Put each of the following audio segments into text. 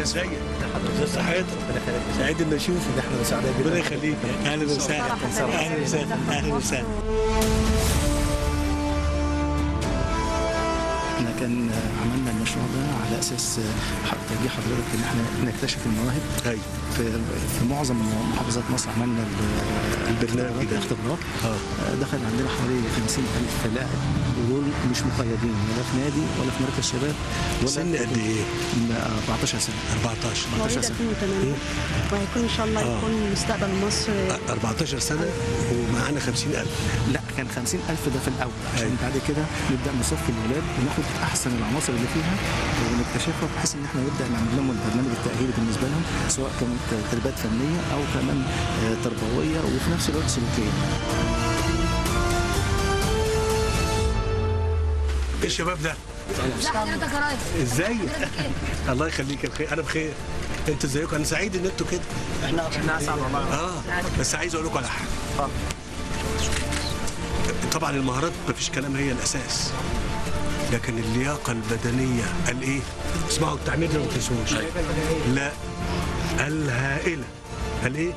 ازيك ازي صحتك سعيد اني اشوفك احنا سعداء جدا ربنا يخليك اهلا وسهلا اهلا وسهلا اهلا وسهلا احنا كان عملنا المشروع ده على اساس توجيه حضرتك ان احنا نكتشف المواهب ايوه في في معظم محافظات مصر عملنا ال- البرنامج ده. الاختبارات اه دخل عندنا حوالي 50000 لاعب ودول مش مقيدين ولا في نادي ولا في مركز شباب ولا سن قد ايه؟ م- 14 سنه 14 مواليد 2008 وهيكون ان شاء الله آه. يكون مستقبل مصر 14 سنه ومعانا 50000 لا كان 50000 ده في الاول عشان أيوة. بعد كده نبدا نصفي الولاد وناخد احسن العناصر اللي فيها ونكتشفها بحيث ان احنا نبدا نعمل لهم البرنامج التاهيلي بالنسبه لهم سواء كانت تدريبات فنيه او كمان آه، تربويه وفي نفس الوقت سلوكيه ايه الشباب ده؟ لا حضرتك يا ريس ازيك؟ حضرتك ايه؟ الله يخليك يا بخير انا بخير انتوا ازيكم انا سعيد ان انتوا كده احنا احنا اسعد والله اه بس عايز اقول لكم على حاجه طبعا المهارات مفيش كلام هي الاساس لكن اللياقه البدنيه الايه اسمعوا التعميد ده ما تنسوش لا الهائله الايه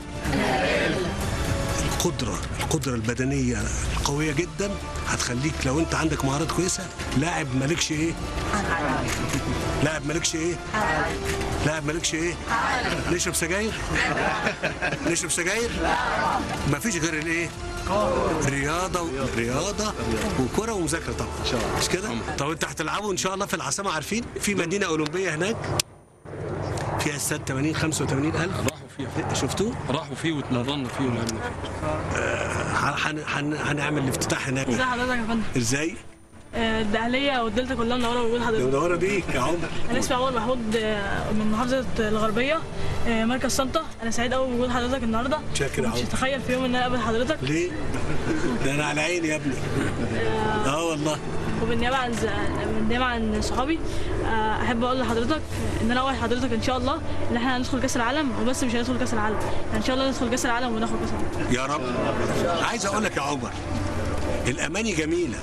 القدره القدره البدنيه القويه جدا هتخليك لو انت عندك مهارات كويسه لاعب مالكش ايه لاعب مالكش ايه لاعب مالكش ايه نشرب سجاير نشرب سجاير مفيش غير الايه رياضه و... رياضه وكره ومذاكره طبعا مش كده طب انتوا هتلعبوا ان شاء الله في العاصمه عارفين في مدينه اولمبيه هناك فيها استاد 80 85 الف راحوا فيه شفتوه راحوا فيه واتمرنا فيه ولعبنا فيه هن- هن- هنعمل الافتتاح هناك ازي حضرتك يا فندم ازاي آه، الدقهلية والدلتا كلها منورة بوجود حضرتك منوره بيك يا عمر أنا اسمي عمر محمود آه، من محافظة الغربية آه، مركز سلطة أنا سعيد أوي بوجود حضرتك النهاردة شاكر يا مش عمر أتخيل في يوم إن أنا أقابل حضرتك ليه ده انا على عيني يا ابني اه والله وبالنيابة عن ز- بالنيابة عن صحابي آه، أحب أقول لحضرتك إن أنا أوعد حضرتك إن شاء الله إن إحنا هندخل كأس العالم وبس مش هندخل كأس العالم يعني إن شاء الله ندخل كأس العالم وناخد كأس العالم يا رب عايز اقول لك يا عمر الاماني جميله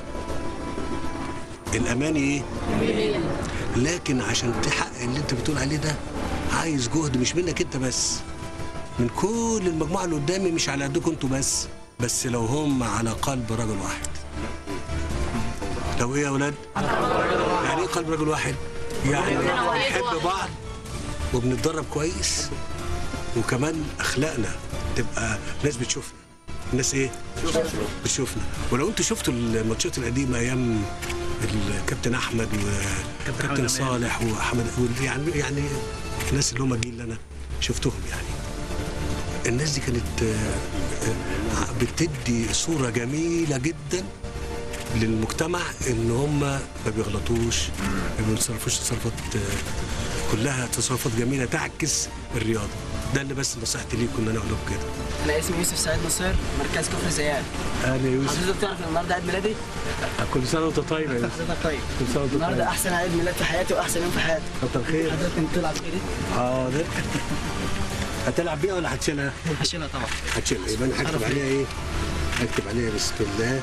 الاماني ايه لكن عشان تحقق اللي انت بتقول عليه ده عايز جهد مش منك انت بس من كل المجموعه اللي قدامي مش على قدكم انتوا بس بس لو هم على قلب رجل واحد لو ايه يا اولاد يعني ايه قلب رجل واحد يعني بنحب بعض وبنتدرب كويس وكمان اخلاقنا تبقى ناس بتشوفنا الناس ايه بتشوفنا ولو انتوا شفتوا الماتشات القديمه ايام الكابتن احمد وكابتن صالح واحمد وال- يعني يعني الناس اللي هم الجيل اللي انا شفتهم يعني الناس دي كانت آه، آه، بتدي صوره جميله جدا للمجتمع ان هم ما بيغلطوش ما بيتصرفوش تصرفات آه، كلها تصرفات جميله تعكس الرياضه ده اللي بس نصيحتي ليكم ان انا اقول لكم كده انا اسمي يوسف سعيد نصير مركز كفر زيان اهلا يا حضرتك تعرف ان النهارده عيد ميلادي كل سنه وانت طيب يا حضرتك طيب كل سنه وانت النهارده احسن عيد ميلاد في حياتي واحسن يوم في حياتي كتر خير حضرتك انت تلعب ايه حاضر هتلعب بيها ولا هتشيلها؟ هشيلها طبعا هتشيلها يبقى انا هكتب عليها ايه؟ هكتب عليها بسم الله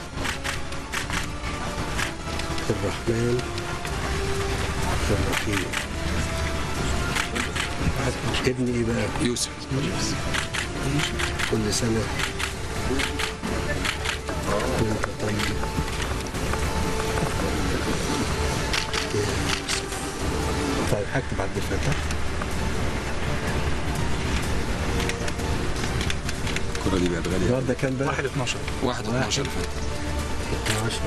الرحمن الرحيم ابني ايه بقى؟ يوسف كل سنة وانت طيب يا يوسف. طيب هكتب عبد الفتاح الكرة دي بقت غالية النهارده كام بقى؟ 12 واحد 12 فات 12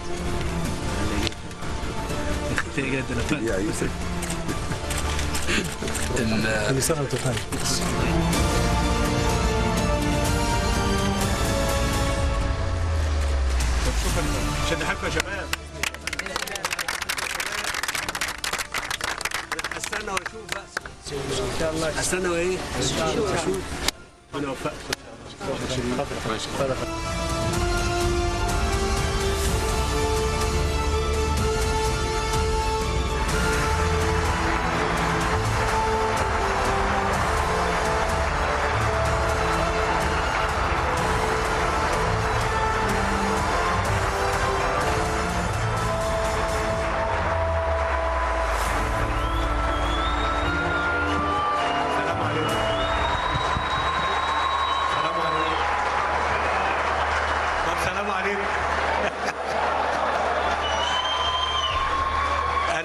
يا يوسف ال- كل سنة وانت طيب شد حيلكم يا شباب استنى واشوف بقى ان شاء الله استنى وايه؟ ان شاء الله اشوف ربنا يوفقكم ماشي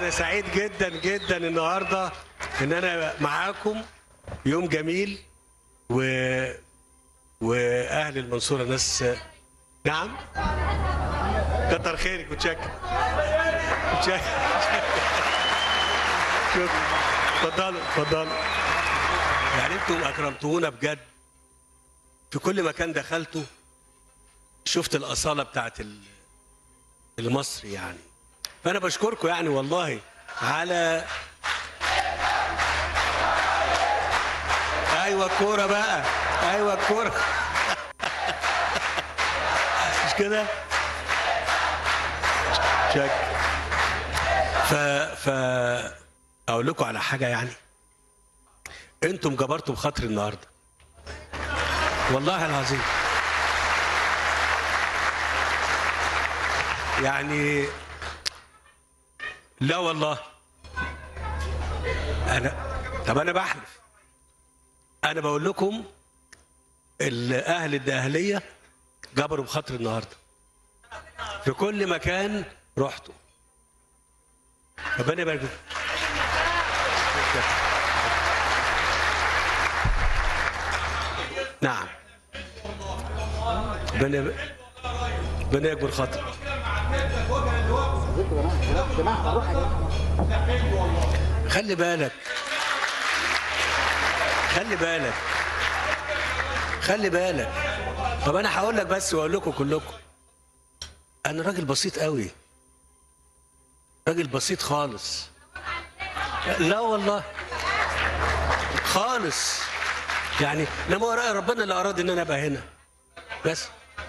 انا سعيد جدا جدا النهارده ان انا معاكم يوم جميل و واهل المنصوره ناس نعم كتر خيرك وتشكر وتشكر شكرا اتفضلوا اتفضلوا يعني انتم اكرمتونا بجد في كل مكان دخلته شفت الاصاله بتاعت ال- المصري يعني فانا بشكركم يعني والله على ايوه الكوره بقى ايوه الكوره مش كده شك ف ف اقول لكم على حاجه يعني انتم جبرتوا بخاطري النهارده والله العظيم يعني لا والله انا طب انا بحلف انا بقول لكم الاهل الداهليه جبروا بخاطر النهارده في كل مكان رحتوا ربنا يبارك فيكم. نعم ربنا ربنا يكبر خاطرك خلي بالك خلي بالك خلي بالك طب انا هقول لك بس واقول لكم كلكم انا راجل بسيط قوي راجل بسيط خالص لا والله خالص يعني لما وراء ربنا اللي اراد ان انا ابقى هنا بس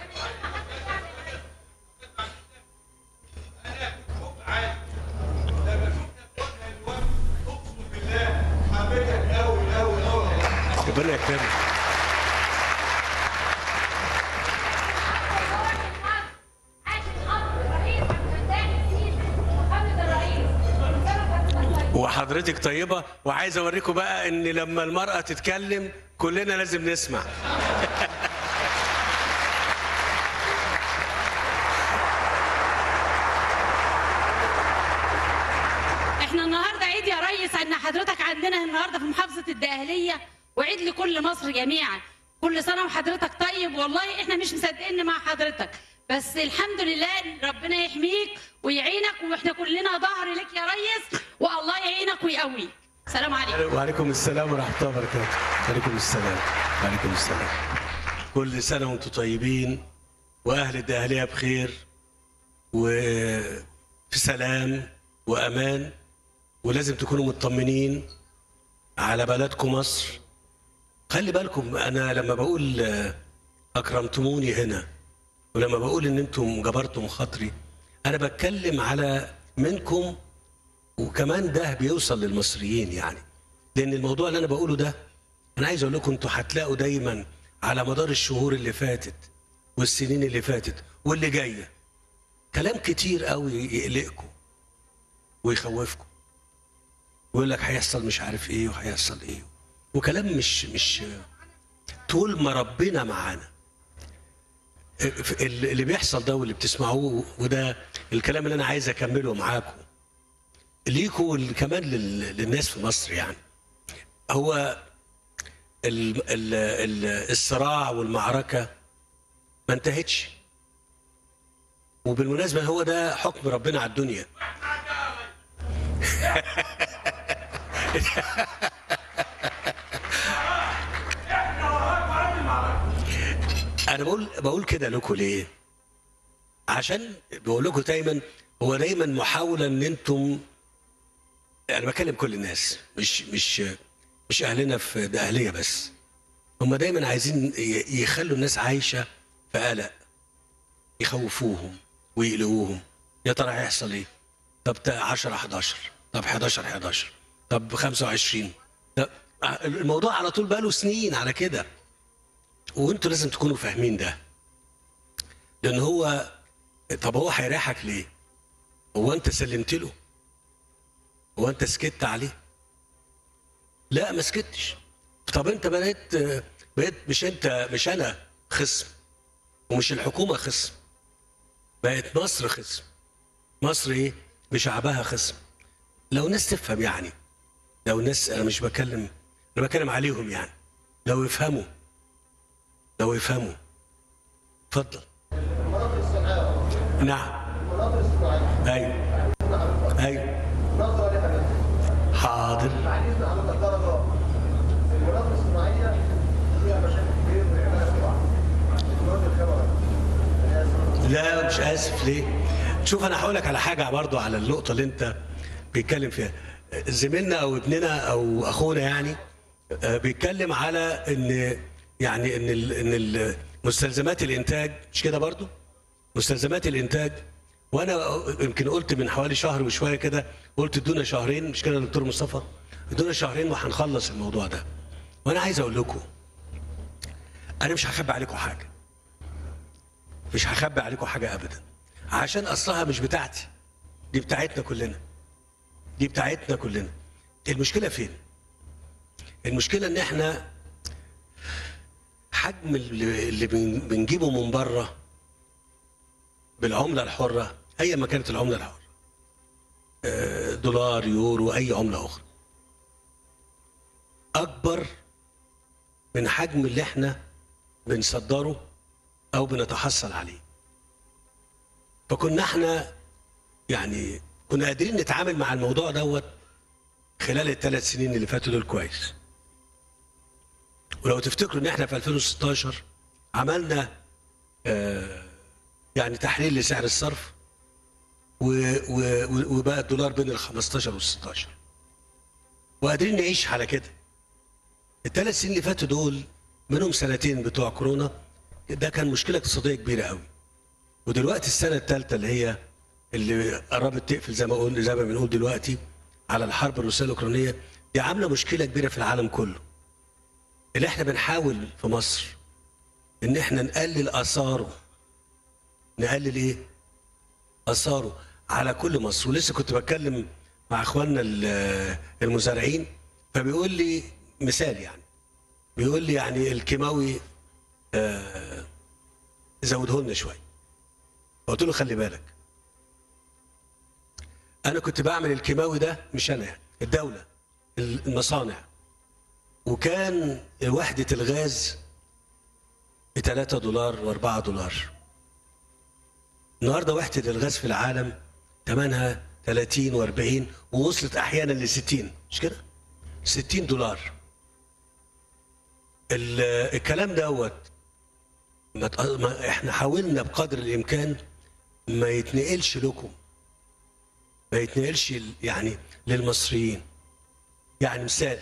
ربنا يكرمك وحضرتك طيبة وعايز أوريكم بقى إن لما المرأة تتكلم كلنا لازم نسمع احنا النهارده عيد يا ريس ان حضرتك عندنا النهارده في محافظه الدقهليه وعيد لكل مصر جميعا كل سنه وحضرتك طيب والله احنا مش مصدقين مع حضرتك بس الحمد لله ربنا يحميك ويعينك واحنا كلنا ظهر لك يا ريس والله يعينك ويقويك سلام عليكم وعليكم السلام ورحمة الله وبركاته وعليكم السلام وعليكم السلام كل سنة وانتم طيبين وأهل الدهلية بخير وفي سلام وأمان ولازم تكونوا مطمنين على بلدكم مصر خلي بالكم أنا لما بقول آه، أكرمتموني هنا ولما بقول إن أنتم جبرتم خاطري أنا بتكلم على منكم وكمان ده بيوصل للمصريين يعني لان الموضوع اللي انا بقوله ده انا عايز اقول لكم انتوا هتلاقوا دايما على مدار الشهور اللي فاتت والسنين اللي فاتت واللي جايه كلام كتير قوي يقلقكم ويخوفكم ويقول لك هيحصل مش عارف ايه وهيحصل ايه وكلام مش مش طول ما ربنا معانا اللي بيحصل ده واللي بتسمعوه وده الكلام اللي انا عايز اكمله معاكم ليكوا وال- كمان لل- للناس في مصر يعني هو ال ال ال الصراع والمعركة ما انتهتش وبالمناسبة هو ده حكم ربنا على الدنيا أنا بقول بقول كده لكم ليه؟ عشان بقول لكم دايما هو دايما محاولة إن أنتم انا بكلم كل الناس مش مش مش اهلنا في دقهليه بس هم دايما عايزين ي- يخلوا الناس عايشه في قلق يخوفوهم ويقلقوهم يا ترى هيحصل ايه طب تا- 10 11 طب 11 11 طب 25 طب الموضوع على طول بقاله سنين على كده وانتوا لازم تكونوا فاهمين ده لان هو طب هو هيريحك ليه هو انت سلمت له هو انت سكت عليه لا ما سكتش طب انت بقيت بقيت مش انت مش انا خصم ومش الحكومه خصم بقت مصر خصم مصر ايه بشعبها خصم لو ناس تفهم يعني لو ناس انا مش بكلم انا بتكلم عليهم يعني لو يفهموا لو يفهموا اتفضل نعم ايوه ايوه حاضر لا مش اسف ليه شوف انا هقول لك على حاجه برضو على النقطه اللي انت بيتكلم فيها زميلنا او ابننا او اخونا يعني آه، بيتكلم على ان يعني ان ال- ان ال- مستلزمات الانتاج مش كده برضو مستلزمات الانتاج وانا يمكن قلت من حوالي شهر وشويه كده قلت ادونا شهرين مش كده يا دكتور مصطفى ادونا شهرين وهنخلص الموضوع ده وانا عايز اقول لكم انا مش هخبي عليكم حاجه مش هخبي عليكم حاجه ابدا عشان اصلها مش بتاعتي دي بتاعتنا كلنا دي بتاعتنا كلنا المشكله فين المشكله ان احنا حجم اللي اللي بن- بنجيبه من بره بالعمله الحره ايا ما كانت العمله الحره آه، دولار يورو اي عمله اخرى اكبر من حجم اللي احنا بنصدره او بنتحصل عليه فكنا احنا يعني كنا قادرين نتعامل مع الموضوع دوت خلال الثلاث سنين اللي فاتوا دول كويس ولو تفتكروا ان احنا في 2016 عملنا آه يعني تحليل لسعر الصرف و و و- وبقى الدولار بين ال 15 وال 16 وقادرين نعيش على كده الثلاث سنين اللي فاتوا دول منهم سنتين بتوع كورونا ده كان مشكله اقتصاديه كبيره قوي ودلوقتي السنه الثالثه اللي هي اللي قربت تقفل زي ما قلنا زي ما بنقول دلوقتي على الحرب الروسيه الاوكرانيه دي عامله مشكله كبيره في العالم كله اللي احنا بنحاول في مصر ان احنا نقلل اثاره نقلل ايه اثاره على كل مصر ولسه كنت بتكلم مع اخواننا ال- المزارعين فبيقول لي مثال يعني بيقول لي يعني الكيماوي آه، زوده لنا شويه قلت له خلي بالك انا كنت بعمل الكيماوي ده مش انا يعني الدوله المصانع وكان وحده الغاز ب 3 دولار و4 دولار النهارده وحده الغاز في العالم ثمنها 30 و40 ووصلت احيانا ل 60 مش كده 60 دولار ال- الكلام دوت ما تق- ما احنا حاولنا بقدر الامكان ما يتنقلش لكم ما يتنقلش ل- يعني للمصريين يعني مثال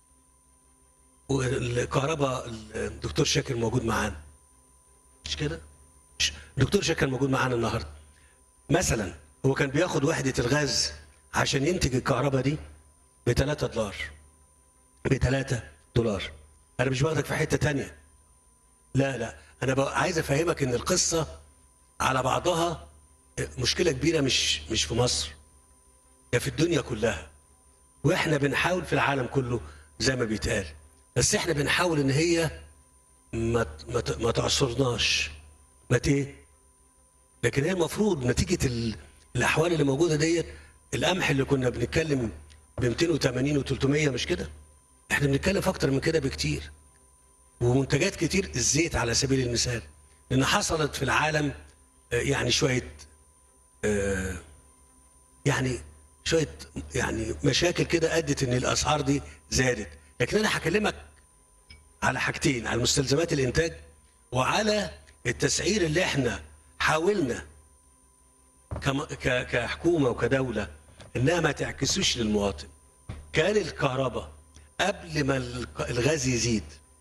والكهرباء الدكتور شاكر موجود معانا مش كده؟ مش- الدكتور شاكر موجود معانا النهارده مثلا هو كان بياخد وحده الغاز عشان ينتج الكهرباء دي ب 3 دولار ب 3 دولار انا مش باخدك في حته تانية لا لا انا بقى عايز افهمك ان القصه على بعضها مشكله كبيره مش مش في مصر هي في الدنيا كلها واحنا بنحاول في العالم كله زي ما بيتقال بس احنا بنحاول ان هي ما ت- ما ت- ما تعصرناش ما ت- ايه لكن هي المفروض نتيجه ال- الاحوال اللي موجوده ديت القمح اللي كنا بنتكلم ب 280 و300 مش كده احنا بنتكلم في اكتر من كده بكتير ومنتجات كتير الزيت على سبيل المثال لان حصلت في العالم آه، يعني شويه آه، يعني شويه يعني مشاكل كده ادت ان الاسعار دي زادت لكن انا هكلمك على حاجتين على مستلزمات الانتاج وعلى التسعير اللي احنا حاولنا كم- ك- كحكومه وكدوله انها ما تعكسوش للمواطن كان الكهرباء قبل ما الك- الغاز يزيد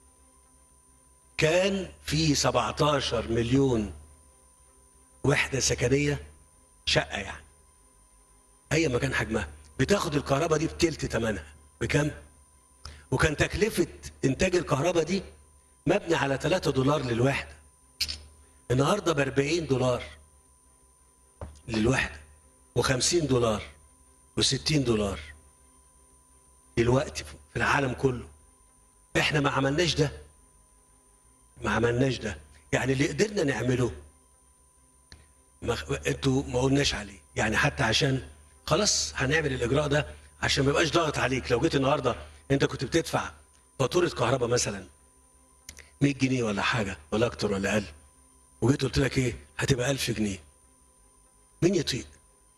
كان في 17 مليون وحده سكنيه شقه يعني اي مكان حجمها بتاخد الكهرباء دي بتلت ثمنها بكم؟ وكان تكلفه انتاج الكهرباء دي مبني على 3 دولار للوحده النهارده ب 40 دولار للوحده و50 دولار و60 دولار دلوقتي في العالم كله احنا ما عملناش ده ما عملناش ده يعني اللي قدرنا نعمله ما انتوا ما قلناش عليه يعني حتى عشان خلاص هنعمل الاجراء ده عشان ما يبقاش ضاغط عليك لو جيت النهارده انت كنت بتدفع فاتوره كهرباء مثلا 100 جنيه ولا حاجه ولا اكتر ولا اقل وجيت قلت لك ايه هتبقى 1000 جنيه مين يطيق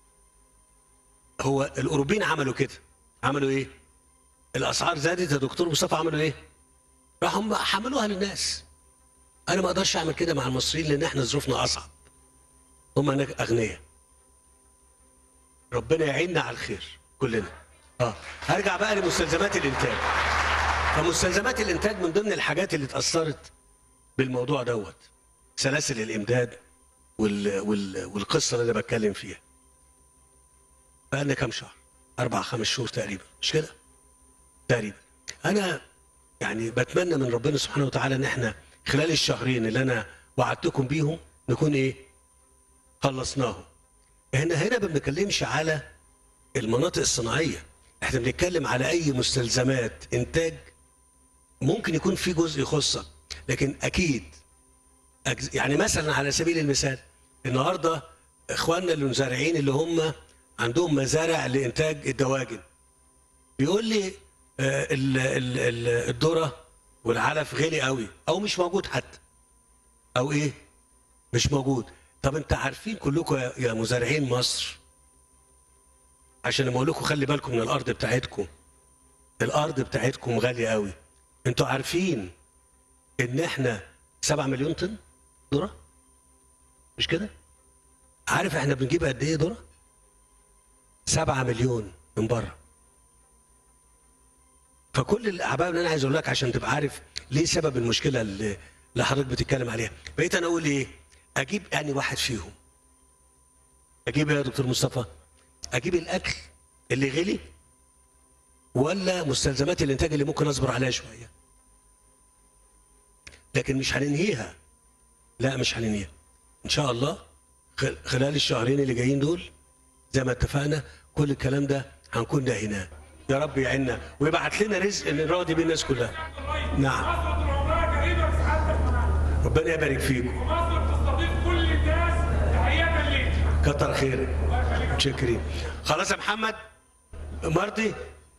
هو الاوروبيين عملوا كده عملوا ايه الاسعار زادت يا دكتور مصطفى عملوا ايه راحوا هم حملوها للناس انا ما اقدرش اعمل كده مع المصريين لان احنا ظروفنا اصعب هم هناك اغنياء ربنا يعيننا على الخير كلنا اه هرجع بقى لمستلزمات الانتاج فمستلزمات الانتاج من ضمن الحاجات اللي اتاثرت بالموضوع دوت سلاسل الامداد وال... وال... والقصه اللي انا بتكلم فيها بقى لنا كام شهر اربع خمس شهور تقريبا مش كده تقريبا انا يعني بتمنى من ربنا سبحانه وتعالى ان احنا خلال الشهرين اللي انا وعدتكم بيهم نكون ايه خلصناهم هنا هنا ما بنتكلمش على المناطق الصناعيه احنا بنتكلم على اي مستلزمات انتاج ممكن يكون في جزء يخصك لكن اكيد أجز- يعني مثلا على سبيل المثال النهارده اخواننا المزارعين اللي هم عندهم مزارع لانتاج الدواجن بيقول لي آه، ال- ال- ال- الذره والعلف غالي قوي او مش موجود حتى او ايه مش موجود طب انت عارفين كلكم يا- يا مزارعين مصر عشان لما اقول لكم خلي بالكم من الارض بتاعتكم الارض بتاعتكم غاليه قوي انتوا عارفين ان احنا 7 مليون طن ذره مش كده عارف احنا بنجيب قد ايه ذره 7 مليون من بره فكل الاحباب اللي انا عايز اقول لك عشان تبقى عارف ليه سبب المشكله اللي اللي حضرتك بتتكلم عليها بقيت انا اقول ايه اجيب اني واحد فيهم اجيب إيه يا دكتور مصطفى اجيب الاكل اللي غلي ولا مستلزمات الانتاج اللي ممكن اصبر عليها شويه لكن مش هننهيها لا مش هننهيها ان شاء الله خل- خلال الشهرين اللي جايين دول زي ما اتفقنا كل الكلام ده هنكون نهيناه يا رب يعيننا ويبعت لنا رزق نراضي بيه الناس كلها نعم ربنا يبارك فيكم مصر بتستضيف كل الناس تحية ليك كتر خيرك متشكرين خلاص يا محمد مرضي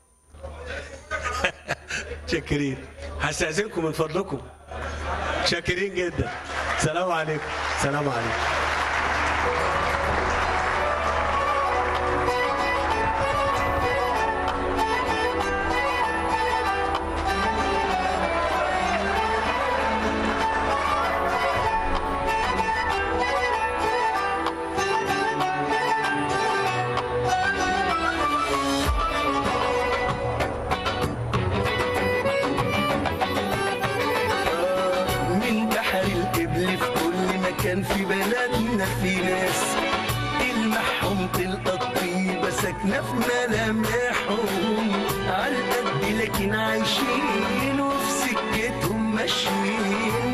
متشكرين هستأذنكم من فضلكم شاكرين جدا سلام عليكم سلام عليكم من بحر الإبل في كل مكان في بلدنا في ناس المحهم تلقى الطيبة ساكنة في ملامحهم عالقد لكن عايشين وفي سكتهم ماشيين